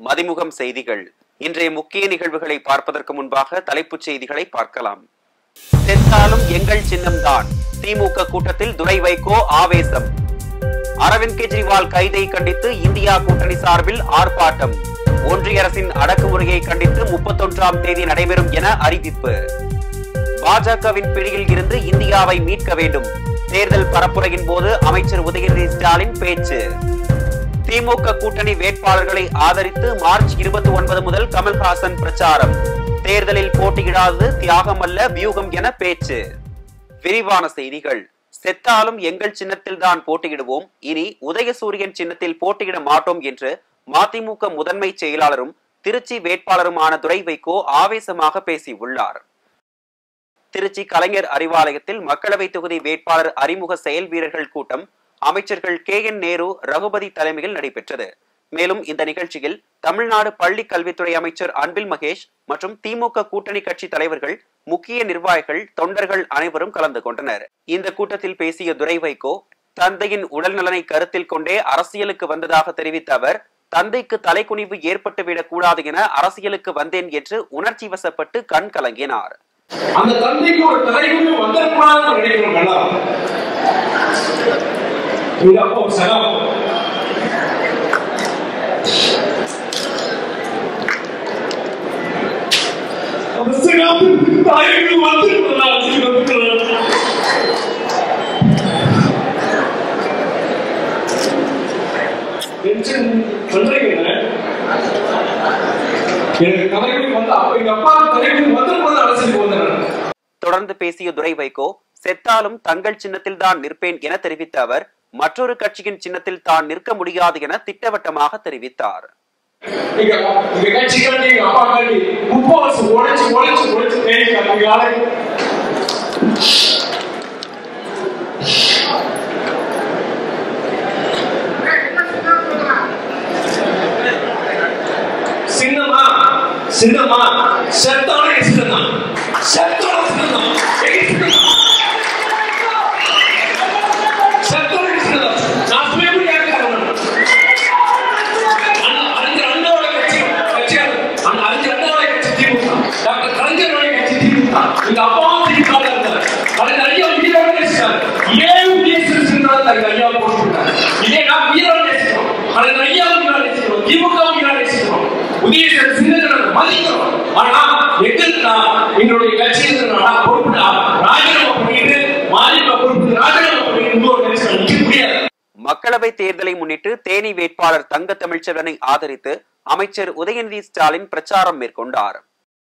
மதிமுகம் செய்திகள் இன்றைய முக்கிய நிகழ்வுகளை பார்ப்பதற்கு முன்பாக தலைப்புச் செய்திகளை பார்க்கலாம் செத்தாலும் எங்கள் சின்னம்தான் திமுக கூட்டத்தில் துரை வைகோ ஆவேசம் அரவிந்த் கெஜ்ரிவால் கைதை கண்டித்து இந்தியா கூட்டணி சார்பில் ஆர்ப்பாட்டம் ஒன்றிய அரசின் அடக்குமுறையை கண்டித்து முப்பத்தொன்றாம் தேதி நடைபெறும் என அறிவிப்பு பாஜகவின் பிடியில் இருந்து இந்தியாவை மீட்க வேண்டும் தேர்தல் பரப்புரையின் போது அமைச்சர் உதயநிதி ஸ்டாலின் பேச்சு திமுக கூட்டணி வேட்பாளர்களை ஆதரித்து மார்ச் இருபத்தி ஒன்பது முதல் கமல்ஹாசன் பிரச்சாரம் தேர்தலில் போட்டியிடாதது தியாகம் அல்ல வியூகம் என பேச்சு விரிவான செய்திகள் செத்தாலும் எங்கள் சின்னத்தில் தான் போட்டியிடுவோம் இனி உதயசூரியன் சின்னத்தில் போட்டியிட மாட்டோம் என்று மதிமுக முதன்மை செயலாளரும் திருச்சி வேட்பாளருமான துரை வைகோ ஆவேசமாக பேசியுள்ளார் திருச்சி கலைஞர் அறிவாலயத்தில் மக்களவை தொகுதி வேட்பாளர் அறிமுக செயல் வீரர்கள் கூட்டம் அமைச்சர்கள் கே என் நேரு ரகுபதி தலைமையில் நடைபெற்றது மேலும் இந்த நிகழ்ச்சியில் தமிழ்நாடு பள்ளி கல்வித்துறை அமைச்சர் அன்பில் மகேஷ் மற்றும் திமுக கூட்டணி கட்சி தலைவர்கள் முக்கிய நிர்வாகிகள் தொண்டர்கள் அனைவரும் கலந்து கொண்டனர் இந்த கூட்டத்தில் பேசிய துரை வைகோ தந்தையின் உடல் நலனை கருத்தில் கொண்டே அரசியலுக்கு வந்ததாக தெரிவித்த அவர் தந்தைக்கு தலைக்குனிவு ஏற்பட்டுவிடக் கூடாது என அரசியலுக்கு வந்தேன் என்று உணர்ச்சி வசப்பட்டு கண் கலங்கினார் அந்த தந்தைக்கு ஒரு தலைகுனி வந்துடக்கூடாதுன்னு நினைக்கிறோம் எல்லாம் இது அப்போ ஒரு சகம் அந்த சகம் தாய்க்கு வந்துடக்கூடாது டென்ஷன் பண்றீங்க எனக்கு தலைகுனி வந்து அப்ப எங்க அப்பா தலைகுனி வந்துடக்கூடாது அரசியலுக்கு வந்தேன் தொடர்ந்து பேசிய துரை வைகோ செத்தாலும் தங்கள் சின்னத்தில் தான் நிற்பேன் என தெரிவித்த அவர் மற்றொரு கட்சியின் சின்னத்தில் தான் நிற்க முடியாது என திட்டவட்டமாக தெரிவித்தார் நீங்க உங்க கட்சி கட்டி எங்க அப்பா கட்டி முப்பவசம் உழைச்சு உழைச்சு உழைச்சு தேடி கட்டி ஆளு சின்னமா சின்னமா செத்தான சின்னம் செத்தான சின்னம் செத்தான சின்னம் நான் போய் எப்படி கேட்கிறேன் அறிஞர் அண்ணாவோட கட்சி கட்சியார் அந்த அறிஞர் அண்ணாவோட கட்சி திமுக டாக்டர் கலைஞரோட கட்சி திமுக எங்க அப்பாவும் திமுக இருந்தார் கலைஞர் ஐயா உயிரோட நேசிச்சார் ஏன் நேசிச்சிருந்தாலும் தங்க ஐயா போட்டுருக்காரு இதே நான் உயிரோட நேசிக்கிறோம் கலைஞர் ஐயா உயிரோட நேசிக்கிறோம் திமுக உயிரோட நேசிக்கிறோம் உதயசன் சின்னங்களை மதிக்கிறோம் ஆனா எங்கன்னா எங்களுடைய கட்சி இருக்கிறனால பொறுப்பு ராஜினாமா பண்ணிட்டு மாநில பொறுப்பு ராஜினாமா பண்ணிட்டு இன்னொரு கட்சி நிக்க முடியாது மக்களவை தேர்தலை முன்னிட்டு தேனி வேட்பாளர் தங்க தமிழ்ச்செல்வனை ஆதரித்து அமைச்சர் உதயநிதி ஸ்டாலின் பிரச்சாரம் மேற்கொண்டார்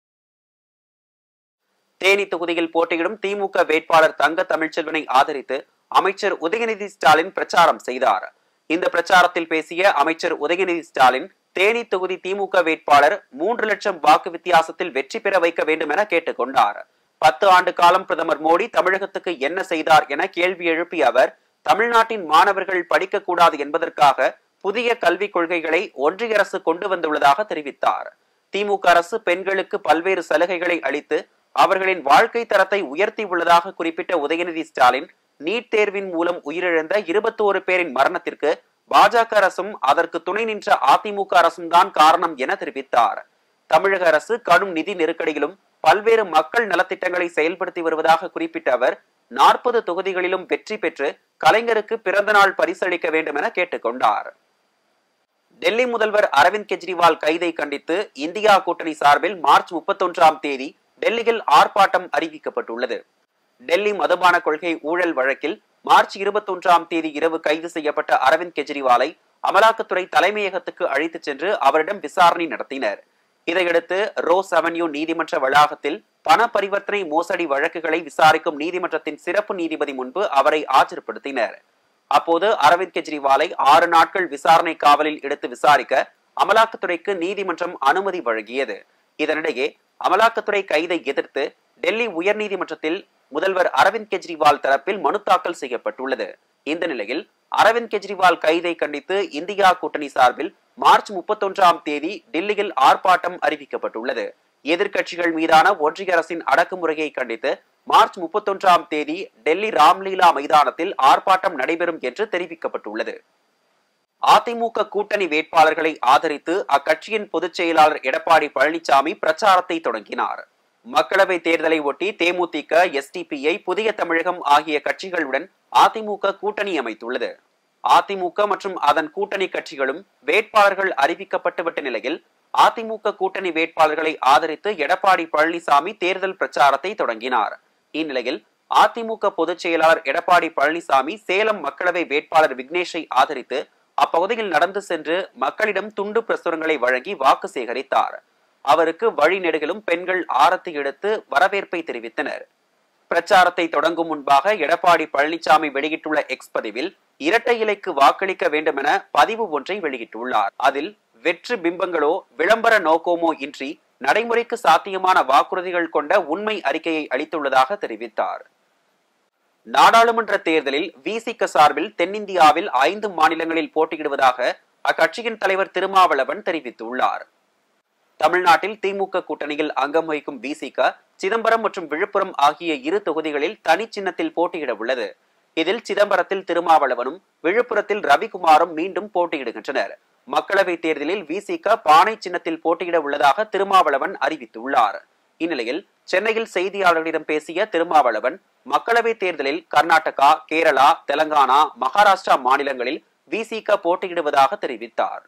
தேனி தொகுதியில் போட்டியிடும் திமுக வேட்பாளர் தங்க தமிழ்ச்செல்வனை ஆதரித்து அமைச்சர் உதயநிதி ஸ்டாலின் பிரச்சாரம் செய்தார் இந்த பிரச்சாரத்தில் பேசிய அமைச்சர் உதயநிதி ஸ்டாலின் தேனி தொகுதி திமுக வேட்பாளர் மூன்று லட்சம் வாக்கு வித்தியாசத்தில் வெற்றி பெற வைக்க வேண்டும் என கேட்டுக்கொண்டார் பத்து ஆண்டு காலம் பிரதமர் மோடி தமிழகத்துக்கு என்ன செய்தார் என கேள்வி எழுப்பிய அவர் தமிழ்நாட்டின் மாணவர்கள் படிக்கக்கூடாது என்பதற்காக புதிய கல்விக் கொள்கைகளை ஒன்றிய அரசு கொண்டு வந்துள்ளதாக தெரிவித்தார் திமுக அரசு பெண்களுக்கு பல்வேறு சலுகைகளை அளித்து அவர்களின் வாழ்க்கை தரத்தை உயர்த்தி உள்ளதாக குறிப்பிட்ட உதயநிதி ஸ்டாலின் நீட் தேர்வின் மூலம் உயிரிழந்த இருபத்தோரு பேரின் மரணத்திற்கு பாஜக அரசும் அதற்கு துணை நின்ற அதிமுக அரசும் தான் காரணம் என தெரிவித்தார் தமிழக அரசு கடும் நிதி நெருக்கடியிலும் பல்வேறு மக்கள் நலத்திட்டங்களை செயல்படுத்தி வருவதாக குறிப்பிட்ட அவர் நாற்பது தொகுதிகளிலும் வெற்றி பெற்று கலைஞருக்கு பிறந்த நாள் பரிசளிக்க வேண்டும் என கேட்டுக்கொண்டார் டெல்லி முதல்வர் அரவிந்த் கெஜ்ரிவால் கைதை கண்டித்து இந்தியா கூட்டணி சார்பில் மார்ச் முப்பத்தொன்றாம் தேதி டெல்லியில் ஆர்ப்பாட்டம் அறிவிக்கப்பட்டுள்ளது டெல்லி மதுபான கொள்கை ஊழல் வழக்கில் மார்ச் இருபத்தொன்றாம் தேதி இரவு கைது செய்யப்பட்ட அரவிந்த் கெஜ்ரிவாலை அமலாக்கத்துறை தலைமையகத்துக்கு அழைத்துச் சென்று அவரிடம் விசாரணை நடத்தினர் இதையடுத்து ரோஸ் அவென்யூ நீதிமன்ற வளாகத்தில் பண பரிவர்த்தனை மோசடி வழக்குகளை விசாரிக்கும் நீதிமன்றத்தின் சிறப்பு நீதிபதி முன்பு அவரை ஆஜர்படுத்தினர் அப்போது அரவிந்த் கெஜ்ரிவாலை ஆறு நாட்கள் விசாரணை காவலில் எடுத்து விசாரிக்க அமலாக்கத்துறைக்கு நீதிமன்றம் அனுமதி வழங்கியது இதனிடையே அமலாக்கத்துறை கைதை எதிர்த்து டெல்லி உயர்நீதிமன்றத்தில் முதல்வர் அரவிந்த் கெஜ்ரிவால் தரப்பில் மனு தாக்கல் செய்யப்பட்டுள்ளது இந்த நிலையில் அரவிந்த் கெஜ்ரிவால் கைதை கண்டித்து இந்தியா கூட்டணி சார்பில் மார்ச் முப்பத்தொன்றாம் தேதி டெல்லியில் ஆர்ப்பாட்டம் அறிவிக்கப்பட்டுள்ளது எதிர்க்கட்சிகள் மீதான ஒன்றிய அரசின் அடக்குமுறையை கண்டித்து மார்ச் முப்பத்தொன்றாம் தேதி டெல்லி ராம்லீலா மைதானத்தில் ஆர்ப்பாட்டம் நடைபெறும் என்று தெரிவிக்கப்பட்டுள்ளது அதிமுக கூட்டணி வேட்பாளர்களை ஆதரித்து அக்கட்சியின் பொதுச் செயலாளர் எடப்பாடி பழனிசாமி பிரச்சாரத்தை தொடங்கினார் மக்களவை தேர்தலை ஒட்டி தேமுதிக எஸ்டிபிஐ புதிய தமிழகம் ஆகிய கட்சிகளுடன் அதிமுக கூட்டணி அமைத்துள்ளது அதிமுக மற்றும் அதன் கூட்டணி கட்சிகளும் வேட்பாளர்கள் அறிவிக்கப்பட்டுவிட்ட நிலையில் அதிமுக கூட்டணி வேட்பாளர்களை ஆதரித்து எடப்பாடி பழனிசாமி தேர்தல் பிரச்சாரத்தை தொடங்கினார் இந்நிலையில் அதிமுக பொதுச் செயலாளர் எடப்பாடி பழனிசாமி சேலம் மக்களவை வேட்பாளர் விக்னேஷை ஆதரித்து அப்பகுதியில் நடந்து சென்று மக்களிடம் துண்டு பிரசுரங்களை வழங்கி வாக்கு சேகரித்தார் அவருக்கு வழிநெடுகிலும் பெண்கள் ஆரத்தி எடுத்து வரவேற்பை தெரிவித்தனர் பிரச்சாரத்தை தொடங்கும் முன்பாக எடப்பாடி பழனிசாமி வெளியிட்டுள்ள எக்ஸ் பதிவில் இரட்டை இலைக்கு வாக்களிக்க வேண்டும் என பதிவு ஒன்றை வெளியிட்டுள்ளார் அதில் வெற்று பிம்பங்களோ விளம்பர நோக்கமோ இன்றி நடைமுறைக்கு சாத்தியமான வாக்குறுதிகள் கொண்ட உண்மை அறிக்கையை அளித்துள்ளதாக தெரிவித்தார் நாடாளுமன்ற தேர்தலில் விசிக சார்பில் தென்னிந்தியாவில் ஐந்து மாநிலங்களில் போட்டியிடுவதாக அக்கட்சியின் தலைவர் திருமாவளவன் தெரிவித்துள்ளார் தமிழ்நாட்டில் திமுக கூட்டணியில் அங்கம் வகிக்கும் விசிக சிதம்பரம் மற்றும் விழுப்புரம் ஆகிய இரு தொகுதிகளில் தனி சின்னத்தில் போட்டியிட உள்ளது இதில் சிதம்பரத்தில் திருமாவளவனும் விழுப்புரத்தில் ரவிக்குமாரும் மீண்டும் போட்டியிடுகின்றனர் மக்களவைத் தேர்தலில் விசிக பானை சின்னத்தில் போட்டியிட உள்ளதாக திருமாவளவன் அறிவித்துள்ளார் இந்நிலையில் சென்னையில் செய்தியாளர்களிடம் பேசிய திருமாவளவன் மக்களவைத் தேர்தலில் கர்நாடகா கேரளா தெலங்கானா மகாராஷ்டிரா மாநிலங்களில் விசிக போட்டியிடுவதாக தெரிவித்தார்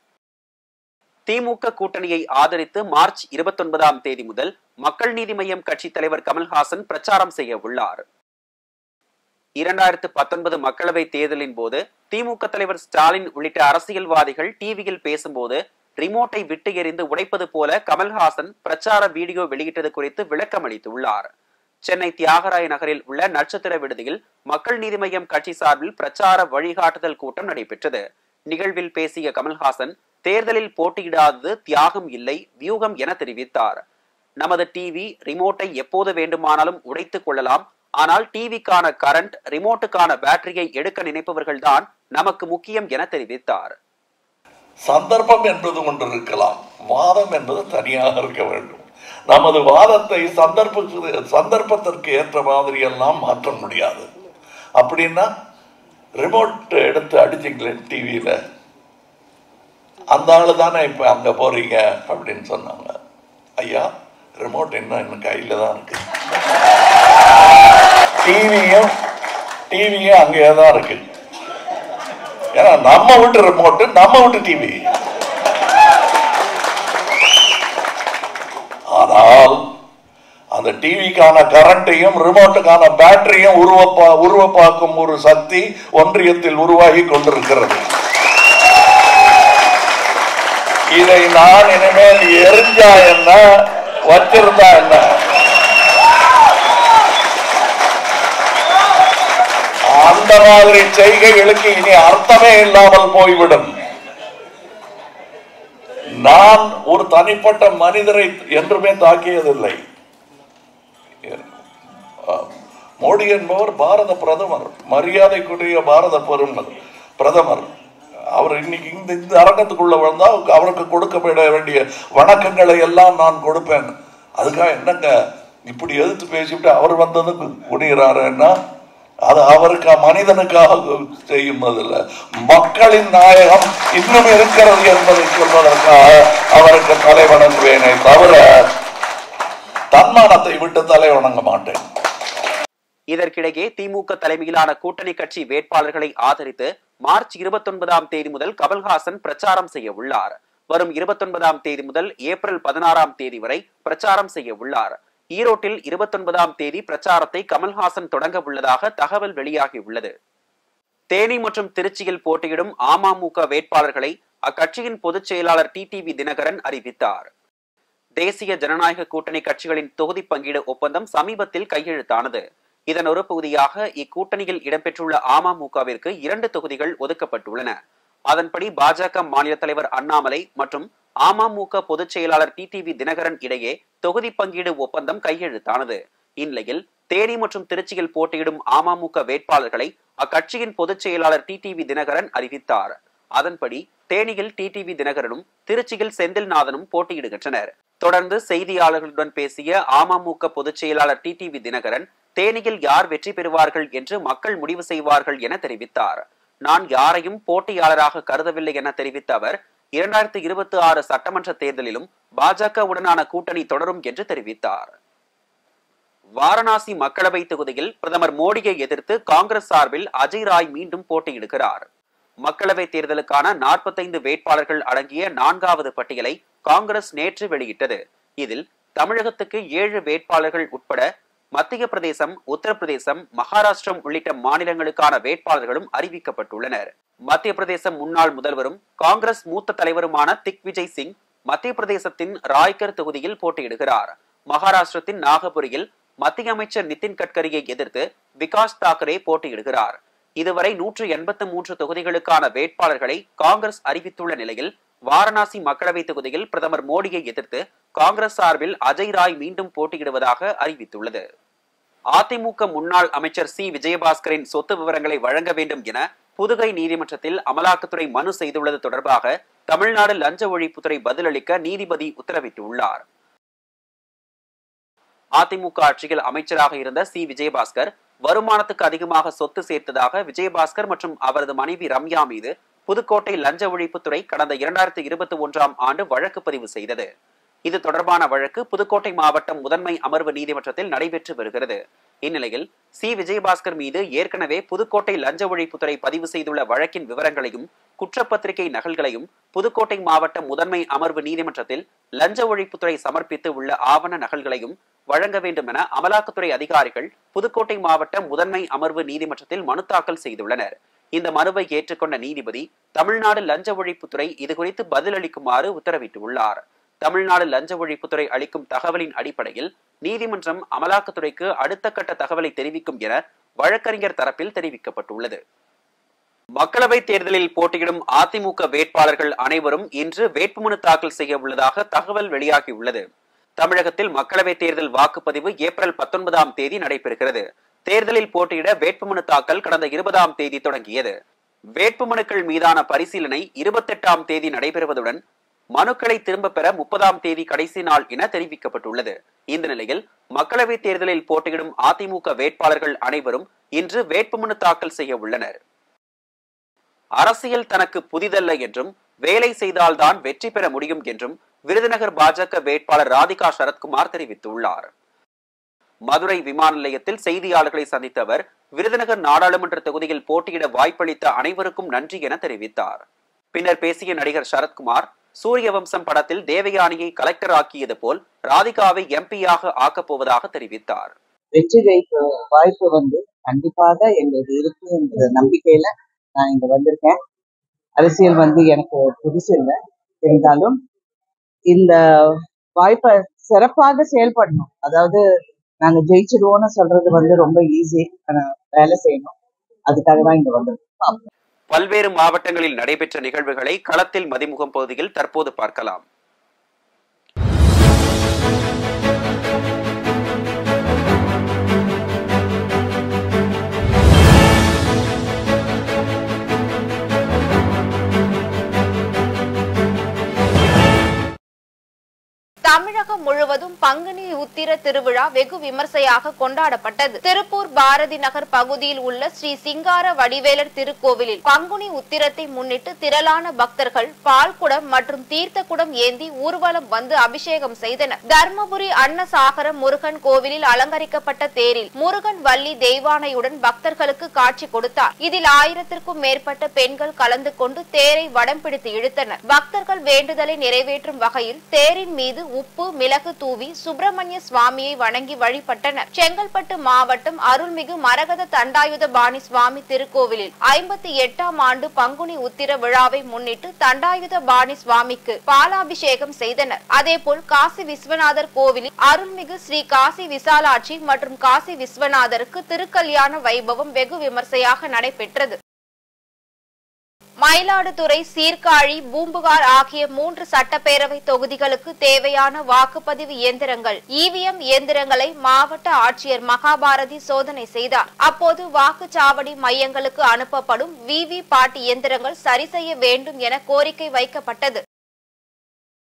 திமுக கூட்டணியை ஆதரித்து மார்ச் இருபத்தி ஒன்பதாம் தேதி முதல் மக்கள் நீதி மய்யம் கட்சி தலைவர் கமல்ஹாசன் பிரச்சாரம் செய்ய உள்ளார் இரண்டாயிரத்து பத்தொன்பது மக்களவை தேர்தலின் போது திமுக தலைவர் ஸ்டாலின் உள்ளிட்ட அரசியல்வாதிகள் டிவியில் பேசும்போது ரிமோட்டை விட்டு எறிந்து உடைப்பது போல கமல்ஹாசன் பிரச்சார வீடியோ வெளியிட்டது குறித்து விளக்கம் அளித்துள்ளார் சென்னை தியாகராய நகரில் உள்ள நட்சத்திர விடுதியில் மக்கள் நீதி மய்யம் கட்சி சார்பில் பிரச்சார வழிகாட்டுதல் கூட்டம் நடைபெற்றது நிகழ்வில் பேசிய கமல்ஹாசன் தேர்தலில் போட்டியிடாதது தியாகம் இல்லை வியூகம் என தெரிவித்தார் நமது டிவி ரிமோட்டை எப்போது வேண்டுமானாலும் உடைத்துக் கொள்ளலாம் ஆனால் டிவிக்கான கரண்ட் ரிமோட்டுக்கான பேட்டரியை எடுக்க நினைப்பவர்கள்தான் நமக்கு முக்கியம் என தெரிவித்தார் சந்தர்ப்பம் என்பது ஒன்று இருக்கலாம் வாதம் என்பது தனியாக இருக்க வேண்டும் நமது வாதத்தை சந்தர்ப்ப சந்தர்ப்பத்திற்கு ஏற்ற மாதிரி எல்லாம் மாற்ற முடியாது அப்படின்னா ரிமோட் எடுத்து அடிச்சிங்களே டிவியில் அந்த ஆளு தானே இப்போ அங்கே போறீங்க அப்படின்னு சொன்னாங்க ஐயா ரிமோட் இன்னும் இன்னும் கையில் தான் இருக்கு டிவியும் டிவியும் அங்கேயே தான் இருக்கு ஏன்னா நம்ம வீட்டு ரிமோட்டு நம்ம வீட்டு டிவி ஆனால் அந்த டிவிக்கான கரண்ட்டையும் ரிமோட்டுக்கான பேட்டரியும் உருவப்பா உருவப்பாக்கும் ஒரு சக்தி ஒன்றியத்தில் உருவாகி கொண்டிருக்கிறது இதை நான் இனிமேல் எரிஞ்சா என்ன வச்சிருந்தா என்ன அந்த மாதிரி செய்கைகளுக்கு இனி அர்த்தமே இல்லாமல் போய்விடும் நான் ஒரு தனிப்பட்ட மனிதரை என்றுமே தாக்கியதில்லை மோடி என்பவர் பாரத பிரதமர் மரியாதைக்குரிய பாரத பெருமர் பிரதமர் அவர் இன்னைக்கு இந்த இந்த அரங்கத்துக்குள்ள வந்தா அவருக்கு கொடுக்கப்பட வேண்டிய வணக்கங்களை எல்லாம் நான் கொடுப்பேன் அதுக்காக என்னங்க இப்படி எதிர்த்து பேசிவிட்டு அவர் வந்ததுக்கு குனிகிறாருன்னா அது அவருக்கு மனிதனுக்காக செய்யும் அதில்ல மக்களின் நாயகம் இன்னும் இருக்கிறது என்பதை சொல்வதற்காக அவருக்கு தலை வணங்குவேனே தவிர தன்மானத்தை விட்டு தலை வணங்க மாட்டேன் இதற்கிடையே திமுக தலைமையிலான கூட்டணி கட்சி வேட்பாளர்களை ஆதரித்து மார்ச் இருபத்தி ஒன்பதாம் தேதி முதல் கமல்ஹாசன் பிரச்சாரம் செய்ய உள்ளார் வரும் இருபத்தி ஒன்பதாம் தேதி முதல் ஏப்ரல் பதினாறாம் தேதி வரை பிரச்சாரம் செய்ய உள்ளார் ஈரோட்டில் இருபத்தி ஒன்பதாம் தேதி பிரச்சாரத்தை கமல்ஹாசன் தொடங்க உள்ளதாக தகவல் வெளியாகியுள்ளது தேனி மற்றும் திருச்சியில் போட்டியிடும் அமமுக வேட்பாளர்களை அக்கட்சியின் பொதுச் செயலாளர் டிடிவி தினகரன் அறிவித்தார் தேசிய ஜனநாயக கூட்டணி கட்சிகளின் தொகுதி பங்கீடு ஒப்பந்தம் சமீபத்தில் கையெழுத்தானது இதன் ஒரு பகுதியாக இக்கூட்டணியில் இடம்பெற்றுள்ள அமமுகவிற்கு இரண்டு தொகுதிகள் ஒதுக்கப்பட்டுள்ளன அதன்படி பாஜக மாநில தலைவர் அண்ணாமலை மற்றும் அமமுக பொதுச் செயலாளர் டிடிவி தினகரன் இடையே தொகுதி பங்கீடு ஒப்பந்தம் கையெழுத்தானது இந்நிலையில் தேனி மற்றும் திருச்சியில் போட்டியிடும் அமமுக வேட்பாளர்களை அக்கட்சியின் பொதுச் செயலாளர் டிடிவி தினகரன் அறிவித்தார் அதன்படி தேனியில் டிடிவி தினகரனும் திருச்சியில் செந்தில்நாதனும் போட்டியிடுகின்றனர் தொடர்ந்து செய்தியாளர்களுடன் பேசிய அமமுக பொதுச் செயலாளர் டிடிவி தினகரன் தேனியில் யார் வெற்றி பெறுவார்கள் என்று மக்கள் முடிவு செய்வார்கள் என தெரிவித்தார் நான் யாரையும் போட்டியாளராக கருதவில்லை என தெரிவித்த அவர் இரண்டாயிரத்தி இருபத்தி ஆறு சட்டமன்ற தேர்தலிலும் பாஜகவுடனான கூட்டணி தொடரும் என்று தெரிவித்தார் வாரணாசி மக்களவை தொகுதியில் பிரதமர் மோடியை எதிர்த்து காங்கிரஸ் சார்பில் அஜய் ராய் மீண்டும் போட்டியிடுகிறார் மக்களவை தேர்தலுக்கான நாற்பத்தைந்து வேட்பாளர்கள் அடங்கிய நான்காவது பட்டியலை காங்கிரஸ் நேற்று வெளியிட்டது இதில் தமிழகத்துக்கு ஏழு வேட்பாளர்கள் உட்பட மத்திய பிரதேசம் உத்தரப்பிரதேசம் மகாராஷ்டிரம் உள்ளிட்ட மாநிலங்களுக்கான வேட்பாளர்களும் அறிவிக்கப்பட்டுள்ளனர் மத்திய பிரதேசம் முன்னாள் முதல்வரும் காங்கிரஸ் மூத்த தலைவருமான திக் விஜய் சிங் மத்திய பிரதேசத்தின் ராய்கர் தொகுதியில் போட்டியிடுகிறார் மகாராஷ்டிரத்தின் நாகபுரியில் மத்திய அமைச்சர் நிதின் கட்கரியை எதிர்த்து விகாஸ் தாக்கரே போட்டியிடுகிறார் இதுவரை நூற்று எண்பத்து மூன்று தொகுதிகளுக்கான வேட்பாளர்களை காங்கிரஸ் அறிவித்துள்ள நிலையில் வாரணாசி மக்களவை தொகுதியில் பிரதமர் மோடியை எதிர்த்து காங்கிரஸ் சார்பில் அஜய் ராய் மீண்டும் போட்டியிடுவதாக அறிவித்துள்ளது அதிமுக முன்னாள் அமைச்சர் சி விஜயபாஸ்கரின் சொத்து விவரங்களை வழங்க வேண்டும் என புதுகை நீதிமன்றத்தில் அமலாக்கத்துறை மனு செய்துள்ளது தொடர்பாக தமிழ்நாடு லஞ்ச ஒழிப்புத்துறை பதிலளிக்க நீதிபதி உத்தரவிட்டுள்ளார் அதிமுக ஆட்சியில் அமைச்சராக இருந்த சி விஜயபாஸ்கர் வருமானத்துக்கு அதிகமாக சொத்து சேர்த்ததாக விஜயபாஸ்கர் மற்றும் அவரது மனைவி ரம்யா மீது புதுக்கோட்டை லஞ்ச ஒழிப்புத்துறை கடந்த இரண்டாயிரத்தி இருபத்தி ஒன்றாம் ஆண்டு வழக்கு பதிவு செய்தது இது தொடர்பான வழக்கு புதுக்கோட்டை மாவட்டம் முதன்மை அமர்வு நீதிமன்றத்தில் நடைபெற்று வருகிறது இந்நிலையில் சி விஜயபாஸ்கர் மீது ஏற்கனவே புதுக்கோட்டை லஞ்ச ஒழிப்புத்துறை பதிவு செய்துள்ள வழக்கின் விவரங்களையும் குற்றப்பத்திரிகை நகல்களையும் புதுக்கோட்டை மாவட்ட முதன்மை அமர்வு நீதிமன்றத்தில் லஞ்ச ஒழிப்புத்துறை சமர்ப்பித்து உள்ள ஆவண நகல்களையும் வழங்க வேண்டும் என அமலாக்கத்துறை அதிகாரிகள் புதுக்கோட்டை மாவட்ட முதன்மை அமர்வு நீதிமன்றத்தில் மனு தாக்கல் செய்துள்ளனர் இந்த மனுவை ஏற்றுக்கொண்ட நீதிபதி தமிழ்நாடு லஞ்ச ஒழிப்புத்துறை இதுகுறித்து பதிலளிக்குமாறு உத்தரவிட்டுள்ளார் தமிழ்நாடு லஞ்ச ஒழிப்புத்துறை அளிக்கும் தகவலின் அடிப்படையில் நீதிமன்றம் அமலாக்கத்துறைக்கு அடுத்த கட்ட தகவலை தெரிவிக்கும் என வழக்கறிஞர் தரப்பில் தெரிவிக்கப்பட்டுள்ளது மக்களவை தேர்தலில் போட்டியிடும் அதிமுக வேட்பாளர்கள் அனைவரும் இன்று வேட்புமனு தாக்கல் செய்ய உள்ளதாக தகவல் வெளியாகியுள்ளது தமிழகத்தில் மக்களவை தேர்தல் வாக்குப்பதிவு ஏப்ரல் பத்தொன்பதாம் தேதி நடைபெறுகிறது தேர்தலில் போட்டியிட வேட்புமனு தாக்கல் கடந்த இருபதாம் தேதி தொடங்கியது வேட்புமனுக்கள் மீதான பரிசீலனை இருபத்தெட்டாம் தேதி நடைபெறுவதுடன் மனுக்களை திரும்ப பெற முப்பதாம் தேதி கடைசி நாள் என தெரிவிக்கப்பட்டுள்ளது இந்த நிலையில் மக்களவைத் தேர்தலில் போட்டியிடும் அதிமுக வேட்பாளர்கள் அனைவரும் இன்று வேட்புமனு தாக்கல் செய்ய உள்ளனர் அரசியல் தனக்கு புதிதல்ல என்றும் வேலை செய்தால்தான் வெற்றி பெற முடியும் என்றும் விருதுநகர் பாஜக வேட்பாளர் ராதிகா சரத்குமார் தெரிவித்துள்ளார் மதுரை விமான நிலையத்தில் செய்தியாளர்களை சந்தித்த அவர் விருதுநகர் நாடாளுமன்ற தொகுதியில் போட்டியிட வாய்ப்பளித்த அனைவருக்கும் நன்றி என தெரிவித்தார் பின்னர் பேசிய நடிகர் சரத்குமார் சூரிய வம்சம் படத்தில் தேவயானியை கலெக்டர் ஆக்கியது போல் ராதிகாவை எம்பியாக ஆக்கப் போவதாக தெரிவித்தார் வெற்றி ஜெயிக்க வாய்ப்பு வந்து கண்டிப்பாக எங்களுக்கு இருக்குன்ற நம்பிக்கையில நான் இங்க வந்திருக்கேன் அரசியல் வந்து எனக்கு புதுசு இல்லை இருந்தாலும் இந்த வாய்ப்பை சிறப்பாக செயல்படணும் அதாவது நாங்க ஜெயிச்சிடுவோம்னு சொல்றது வந்து ரொம்ப ஈஸி வேலை செய்யணும் அதுக்காக தான் இங்க வந்திருக்கோம் பல்வேறு மாவட்டங்களில் நடைபெற்ற நிகழ்வுகளை களத்தில் மதிமுகம் பகுதியில் தற்போது பார்க்கலாம் தமிழகம் முழுவதும் பங்குனி உத்திர திருவிழா வெகு விமர்சையாக கொண்டாடப்பட்டது திருப்பூர் பாரதி நகர் பகுதியில் உள்ள ஸ்ரீ சிங்கார வடிவேலர் திருக்கோவிலில் பங்குனி உத்திரத்தை முன்னிட்டு திரளான பக்தர்கள் பால்குடம் மற்றும் தீர்த்த குடம் ஏந்தி ஊர்வலம் வந்து அபிஷேகம் செய்தனர் தர்மபுரி அன்னசாகர முருகன் கோவிலில் அலங்கரிக்கப்பட்ட தேரில் முருகன் வள்ளி தெய்வானையுடன் பக்தர்களுக்கு காட்சி கொடுத்தார் இதில் ஆயிரத்திற்கும் மேற்பட்ட பெண்கள் கலந்து கொண்டு தேரை வடம் பிடித்து இழுத்தனர் பக்தர்கள் வேண்டுதலை நிறைவேற்றும் வகையில் தேரின் மீது உப்பு மிளகு தூவி சுப்பிரமணிய சுவாமியை வணங்கி வழிபட்டனர் செங்கல்பட்டு மாவட்டம் அருள்மிகு மரகத தண்டாயுத பாணி சுவாமி திருக்கோவிலில் ஐம்பத்தி எட்டாம் ஆண்டு பங்குனி உத்திர விழாவை முன்னிட்டு தண்டாயுத பாணி சுவாமிக்கு பாலாபிஷேகம் செய்தனர் அதேபோல் காசி விஸ்வநாதர் கோவிலில் அருள்மிகு ஸ்ரீ காசி விசாலாட்சி மற்றும் காசி விஸ்வநாதருக்கு திருக்கல்யாண வைபவம் வெகு விமர்சையாக நடைபெற்றது மயிலாடுதுறை சீர்காழி பூம்புகார் ஆகிய மூன்று சட்டப்பேரவை தொகுதிகளுக்கு தேவையான வாக்குப்பதிவு இயந்திரங்கள் இவிஎம் இயந்திரங்களை மாவட்ட ஆட்சியர் மகாபாரதி சோதனை செய்தார் அப்போது வாக்குச்சாவடி மையங்களுக்கு அனுப்பப்படும் விவி பாட் இயந்திரங்கள் சரி செய்ய வேண்டும் என கோரிக்கை வைக்கப்பட்டது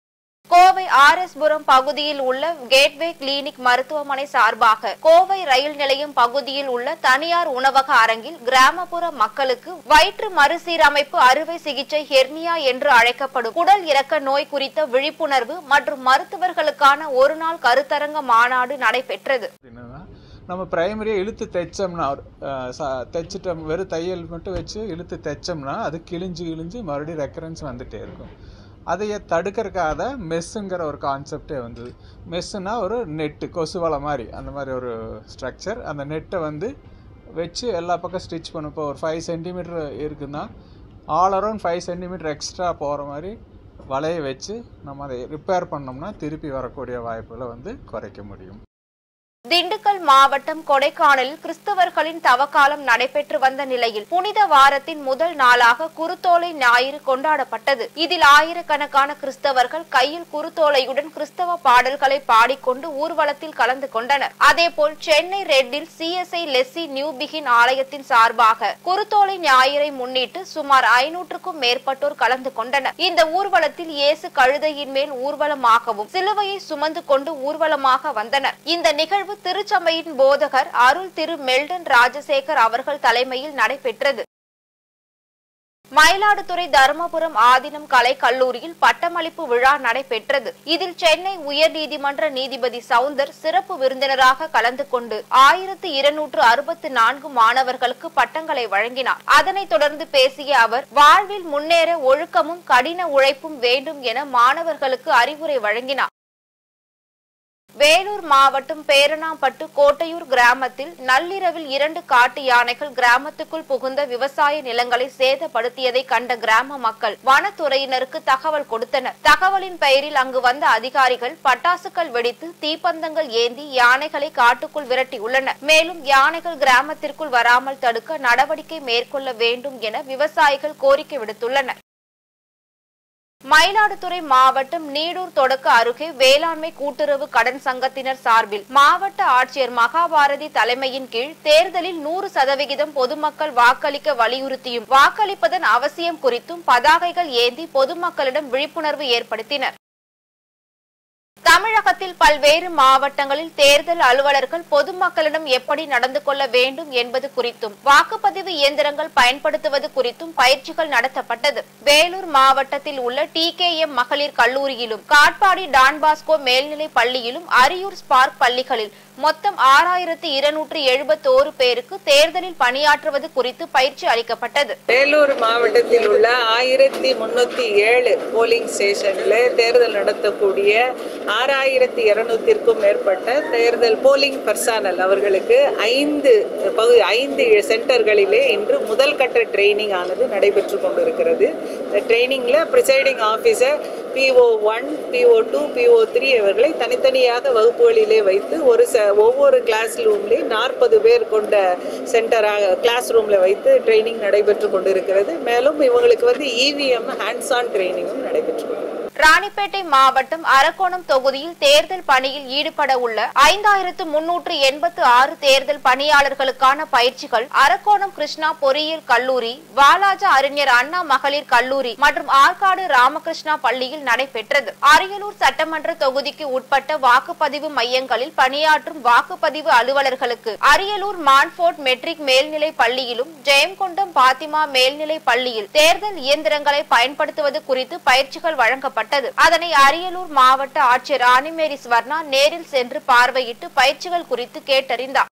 கோவை ஆர் எஸ் புரம் பகுதியில் உள்ள கேட்வே கிளினிக் மருத்துவமனை சார்பாக கோவை ரயில் நிலையம் பகுதியில் உள்ள தனியார் உணவக அரங்கில் கிராமப்புற மக்களுக்கு வயிற்று மறுசீரமைப்பு அறுவை சிகிச்சை ஹெர்னியா என்று அழைக்கப்படும் குடல் இறக்க நோய் குறித்த விழிப்புணர்வு மற்றும் மருத்துவர்களுக்கான ஒருநாள் கருத்தரங்க மாநாடு நடைபெற்றது என்னன்னா நம்ம பிரைமரியாக இழுத்து தைச்சோம்னா ஒரு, அஹ், ச- தைச்சிட்டோம் வெறும் தையல் மட்டும் வச்சு இழுத்து தைச்சோம்னா அது கிழிஞ்சு கிழிஞ்சு மறுபடியும் ரெக்கரன்ஸ் வந்துட்டே இருக்கும் அதைய தடுக்கிறதுக்காக தான் மெஸ்ஸுங்கிற ஒரு கான்செப்டே வந்தது மெஸ்ஸுனா ஒரு நெட்டு கொசு வலை மாதிரி அந்த மாதிரி ஒரு ஸ்ட்ரக்சர் அந்த நெட்டை வந்து வச்சு எல்லா பக்கம் ஸ்டிச் பண்ணும் இப்போ ஒரு ஃபைவ் சென்டிமீட்டர் இருக்குன்னா all around five centimetre extra போகிற மாதிரி வலையை வச்சு நம்ம அதை ரிப்பேர் பண்ணோம்னா திருப்பி வரக்கூடிய வாய்ப்புகளை வந்து குறைக்க முடியும் திண்டுக்கல் மாவட்டம் கொடைக்கானலில் கிறிஸ்தவர்களின் தவக்காலம் நடைபெற்று வந்த நிலையில் புனித வாரத்தின் முதல் நாளாக குருத்தோலை ஞாயிறு கொண்டாடப்பட்டது இதில் ஆயிரக்கணக்கான கிறிஸ்தவர்கள் கையில் குருத்தோலையுடன் கிறிஸ்தவ பாடல்களை பாடிக்கொண்டு ஊர்வலத்தில் கலந்து கொண்டனர் அதேபோல் சென்னை ரெட்டில் சிஎஸ்ஐ லெஸ்ஸி நியூ பிகின் ஆலயத்தின் சார்பாக குருத்தோலை ஞாயிறை முன்னிட்டு சுமார் ஐநூற்றுக்கும் மேற்பட்டோர் கலந்து கொண்டனர் இந்த ஊர்வலத்தில் இயேசு கழுதையின் மேல் ஊர்வலமாகவும் சிலுவையை சுமந்து கொண்டு ஊர்வலமாக வந்தனர் இந்த நிகழ்வு திருச்சபையின் போதகர் அருள் திரு மெல்டன் ராஜசேகர் அவர்கள் தலைமையில் நடைபெற்றது மயிலாடுதுறை தருமபுரம் ஆதினம் கலை கல்லூரியில் பட்டமளிப்பு விழா நடைபெற்றது இதில் சென்னை உயர்நீதிமன்ற நீதிபதி சவுந்தர் சிறப்பு விருந்தினராக கலந்து கொண்டு ஆயிரத்து இருநூற்று அறுபத்து நான்கு மாணவர்களுக்கு பட்டங்களை வழங்கினார் அதனைத் தொடர்ந்து பேசிய அவர் வாழ்வில் முன்னேற ஒழுக்கமும் கடின உழைப்பும் வேண்டும் என மாணவர்களுக்கு அறிவுரை வழங்கினார் வேலூர் மாவட்டம் பேரணாம்பட்டு கோட்டையூர் கிராமத்தில் நள்ளிரவில் இரண்டு காட்டு யானைகள் கிராமத்துக்குள் புகுந்த விவசாய நிலங்களை சேதப்படுத்தியதை கண்ட கிராம மக்கள் வனத்துறையினருக்கு தகவல் கொடுத்தனர் தகவலின் பெயரில் அங்கு வந்த அதிகாரிகள் பட்டாசுகள் வெடித்து தீப்பந்தங்கள் ஏந்தி யானைகளை காட்டுக்குள் விரட்டியுள்ளனர் மேலும் யானைகள் கிராமத்திற்குள் வராமல் தடுக்க நடவடிக்கை மேற்கொள்ள வேண்டும் என விவசாயிகள் கோரிக்கை விடுத்துள்ளனர் மயிலாடுதுறை மாவட்டம் நீடூர் தொடக்க அருகே வேளாண்மை கூட்டுறவு கடன் சங்கத்தினர் சார்பில் மாவட்ட ஆட்சியர் மகாபாரதி தலைமையின் கீழ் தேர்தலில் நூறு சதவிகிதம் பொதுமக்கள் வாக்களிக்க வலியுறுத்தியும் வாக்களிப்பதன் அவசியம் குறித்தும் பதாகைகள் ஏந்தி பொதுமக்களிடம் விழிப்புணர்வு ஏற்படுத்தினர் தமிழகத்தில் பல்வேறு மாவட்டங்களில் தேர்தல் அலுவலர்கள் பொதுமக்களிடம் எப்படி நடந்து கொள்ள வேண்டும் என்பது குறித்தும் வாக்குப்பதிவு இயந்திரங்கள் பயன்படுத்துவது குறித்தும் பயிற்சிகள் நடத்தப்பட்டது வேலூர் மாவட்டத்தில் உள்ள டி மகளிர் கல்லூரியிலும் காட்பாடி டான்பாஸ்கோ மேல்நிலை பள்ளியிலும் அரியூர் ஸ்பார்க் பள்ளிகளில் மொத்தம் ஆறாயிரத்து இருநூற்று எழுபத்தோரு பேருக்கு தேர்தலில் பணியாற்றுவது குறித்து பயிற்சி அளிக்கப்பட்டது வேலூர் மாவட்டத்தில் உள்ள ஆயிரத்தி முன்னூத்தி ஏழு போலிங் ஸ்டேஷன்ல தேர்தல் நடத்தக்கூடிய ஆறாயிரத்தி இருநூத்திற்கும் மேற்பட்ட தேர்தல் போலிங் பர்சனல் அவர்களுக்கு ஐந்து பகுதி ஐந்து சென்டர்களிலே இன்று முதல் கட்ட ட்ரைனிங் ஆனது நடைபெற்று கொண்டிருக்கிறது இந்த ட்ரைனிங்ல presiding officer PO one PO two PO three அவர்களை தனித்தனியாக வகுப்புகளிலே வைத்து ஒரு ச ஒவ்வொரு கிளாஸ் ரூம்லேயும் நாற்பது பேர் கொண்ட சென்டராக கிளாஸ் ரூமில் வைத்து ட்ரைனிங் நடைபெற்று கொண்டிருக்கிறது மேலும் இவங்களுக்கு வந்து இவிஎம் ஹேண்ட்ஸ் ஆன் ட்ரைனிங்கும் நடைபெற்று கொண்டிருக்கிறது ராணிப்பேட்டை மாவட்டம் அரக்கோணம் தொகுதியில் தேர்தல் பணியில் ஈடுபட உள்ள ஐந்தாயிரத்து முன்னூற்று எண்பத்து ஆறு தேர்தல் பணியாளர்களுக்கான பயிற்சிகள் அரக்கோணம் கிருஷ்ணா பொறியியல் கல்லூரி வாலாஜா அறிஞர் அண்ணா மகளிர் கல்லூரி மற்றும் ஆற்காடு ராமகிருஷ்ணா பள்ளியில் நடைபெற்றது அரியலூர் சட்டமன்ற தொகுதிக்கு உட்பட்ட வாக்குப்பதிவு மையங்களில் பணியாற்றும் வாக்குப்பதிவு அலுவலர்களுக்கு அரியலூர் மான்ஃபோர்ட் மெட்ரிக் மேல்நிலை பள்ளியிலும் ஜெயங்கொண்டம் பாத்திமா மேல்நிலை பள்ளியில் தேர்தல் இயந்திரங்களை பயன்படுத்துவது குறித்து பயிற்சிகள் வழங்கப்பட்டது அதனை அரியலூர் மாவட்ட ஆட்சியர் ராணிமேரி ஸ்வர்ணா நேரில் சென்று பார்வையிட்டு பயிற்சிகள் குறித்து கேட்டறிந்தார்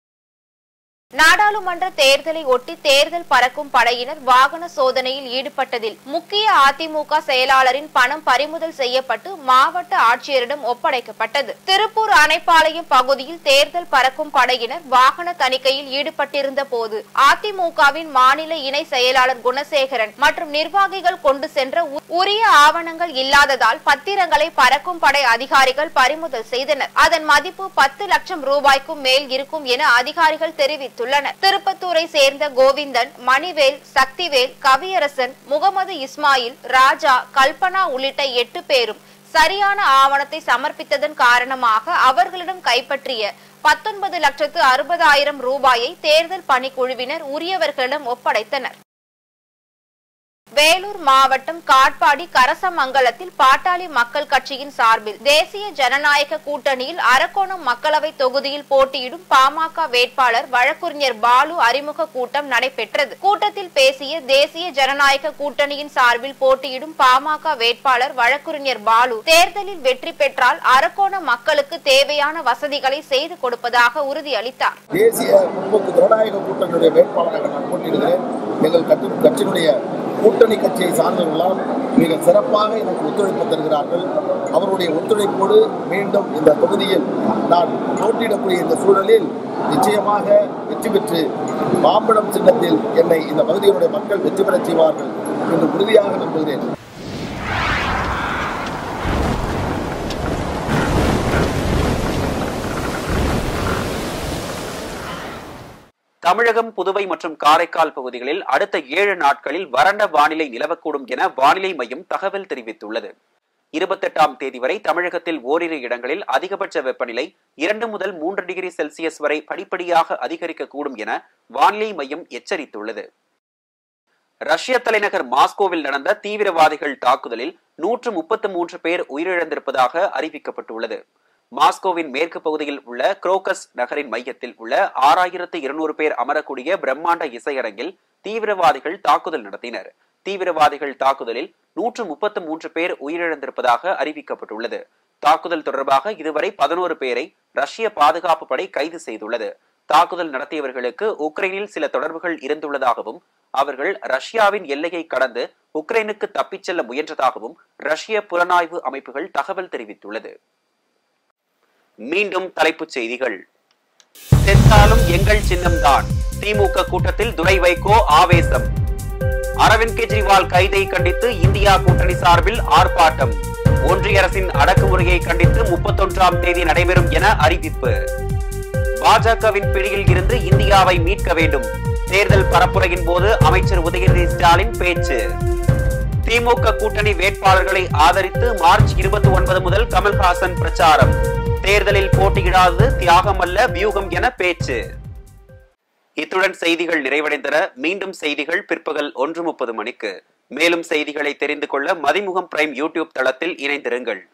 நாடாளுமன்ற தேர்தலை ஒட்டி தேர்தல் பறக்கும் படையினர் வாகன சோதனையில் ஈடுபட்டதில் முக்கிய அதிமுக செயலாளரின் பணம் பறிமுதல் செய்யப்பட்டு மாவட்ட ஆட்சியரிடம் ஒப்படைக்கப்பட்டது திருப்பூர் அணைப்பாளையம் பகுதியில் தேர்தல் பறக்கும் படையினர் வாகன தணிக்கையில் ஈடுபட்டிருந்த போது அதிமுகவின் மாநில இணை செயலாளர் குணசேகரன் மற்றும் நிர்வாகிகள் கொண்டு சென்ற உ- உரிய ஆவணங்கள் இல்லாததால் பத்திரங்களை பறக்கும் படை அதிகாரிகள் பறிமுதல் செய்தனர் அதன் மதிப்பு பத்து லட்சம் ரூபாய்க்கும் மேல் இருக்கும் என அதிகாரிகள் தெரிவித்துள்ளனர் திருப்பத்தூரை சேர்ந்த கோவிந்தன் மணிவேல் சக்திவேல் கவியரசன் முகமது இஸ்மாயில் ராஜா கல்பனா உள்ளிட்ட எட்டு பேரும் சரியான ஆவணத்தை சமர்ப்பித்ததன் காரணமாக அவர்களிடம் கைப்பற்றிய பத்தொன்பது லட்சத்து அறுபதாயிரம் ரூபாயை தேர்தல் பணிக்குழுவினர் உரியவர்களிடம் ஒப்படைத்தனர் வேலூர் மாவட்டம் காட்பாடி கரசமங்கலத்தில் பாட்டாளி மக்கள் கட்சியின் சார்பில் தேசிய ஜனநாயக கூட்டணியில் அரக்கோணம் மக்களவை தொகுதியில் போட்டியிடும் பாமக வேட்பாளர் வழக்கறிஞர் பாலு அறிமுக கூட்டம் நடைபெற்றது கூட்டத்தில் பேசிய தேசிய ஜனநாயக கூட்டணியின் சார்பில் போட்டியிடும் பாமக வேட்பாளர் வழக்கறிஞர் பாலு தேர்தலில் வெற்றி பெற்றால் அரக்கோணம் மக்களுக்கு தேவையான வசதிகளை செய்து கொடுப்பதாக உறுதியளித்தார் தேசிய முற்போக்கு ஜனநாயக கூட்டணியுடைய வேட்பாளராக நான் போட்டியிடுகிறேன் எங்கள் கட்சி கட்சியினுடைய கூட்டணி கட்சியை சார்ந்தவர்களால் மிக சிறப்பாக எனக்கு ஒத்துழைப்பு தருகிறார்கள் அவருடைய ஒத்துழைப்போடு மீண்டும் இந்த தொகுதியில் நான் போட்டியிடக்கூடிய இந்த சூழலில் நிச்சயமாக வெற்றி பெற்று மாம்பழம் சின்னத்தில் என்னை இந்த பகுதியினுடைய மக்கள் வெற்றி பெறச் செய்வார்கள் என்று உறுதியாக நம்புகிறேன் தமிழகம் புதுவை மற்றும் காரைக்கால் பகுதிகளில் அடுத்த ஏழு நாட்களில் வறண்ட வானிலை நிலவக்கூடும் என வானிலை மையம் தகவல் தெரிவித்துள்ளது இருபத்தெட்டாம் தேதி வரை தமிழகத்தில் ஓரிரு இடங்களில் அதிகபட்ச வெப்பநிலை இரண்டு முதல் மூன்று டிகிரி செல்சியஸ் வரை படிப்படியாக அதிகரிக்கக்கூடும் என வானிலை மையம் எச்சரித்துள்ளது ரஷ்ய தலைநகர் மாஸ்கோவில் நடந்த தீவிரவாதிகள் தாக்குதலில் நூற்று முப்பத்து மூன்று பேர் உயிரிழந்திருப்பதாக அறிவிக்கப்பட்டுள்ளது மாஸ்கோவின் மேற்கு பகுதியில் உள்ள குரோக்கஸ் நகரின் மையத்தில் உள்ள ஆறாயிரத்து இருநூறு பேர் அமரக்கூடிய பிரம்மாண்ட இசையரங்கில் தீவிரவாதிகள் தாக்குதல் நடத்தினர் தீவிரவாதிகள் தாக்குதலில் நூற்று முப்பத்து மூன்று பேர் உயிரிழந்திருப்பதாக அறிவிக்கப்பட்டுள்ளது தாக்குதல் தொடர்பாக இதுவரை பதினோரு பேரை ரஷ்ய பாதுகாப்பு படை கைது செய்துள்ளது தாக்குதல் நடத்தியவர்களுக்கு உக்ரைனில் சில தொடர்புகள் இருந்துள்ளதாகவும் அவர்கள் ரஷ்யாவின் எல்லையை கடந்து உக்ரைனுக்கு தப்பிச் செல்ல முயன்றதாகவும் ரஷ்ய புலனாய்வு அமைப்புகள் தகவல் தெரிவித்துள்ளது மீண்டும் தலைப்புச் செய்திகள் செத்தாலும் எங்கள் சின்னம்தான் திமுக கூட்டத்தில் துரை வைகோ ஆவேசம் அரவிந்த் கெஜ்ரிவால் கைதை கண்டித்து இந்தியா கூட்டணி சார்பில் ஆர்ப்பாட்டம் ஒன்றிய அரசின் அடக்குமுறையை கண்டித்து முப்பத்தொன்றாம் தேதி நடைபெறும் என அறிவிப்பு பாஜகவின் பிடியில் இருந்து இந்தியாவை மீட்க வேண்டும் தேர்தல் பரப்புரையின் போது அமைச்சர் உதயநிதி ஸ்டாலின் பேச்சு திமுக கூட்டணி வேட்பாளர்களை ஆதரித்து மார்ச் இருபத்தி ஒன்பது முதல் கமல்ஹாசன் பிரச்சாரம் தேர்தலில் போட்டியிடாதது தியாகம் அல்ல வியூகம் என பேச்சு இத்துடன் செய்திகள் நிறைவடைந்தன மீண்டும் செய்திகள் பிற்பகல் ஒன்று முப்பது மணிக்கு மேலும் செய்திகளை தெரிந்து கொள்ள மதிமுகம் பிரைம் யூடியூப் தளத்தில் இணைந்திருங்கள்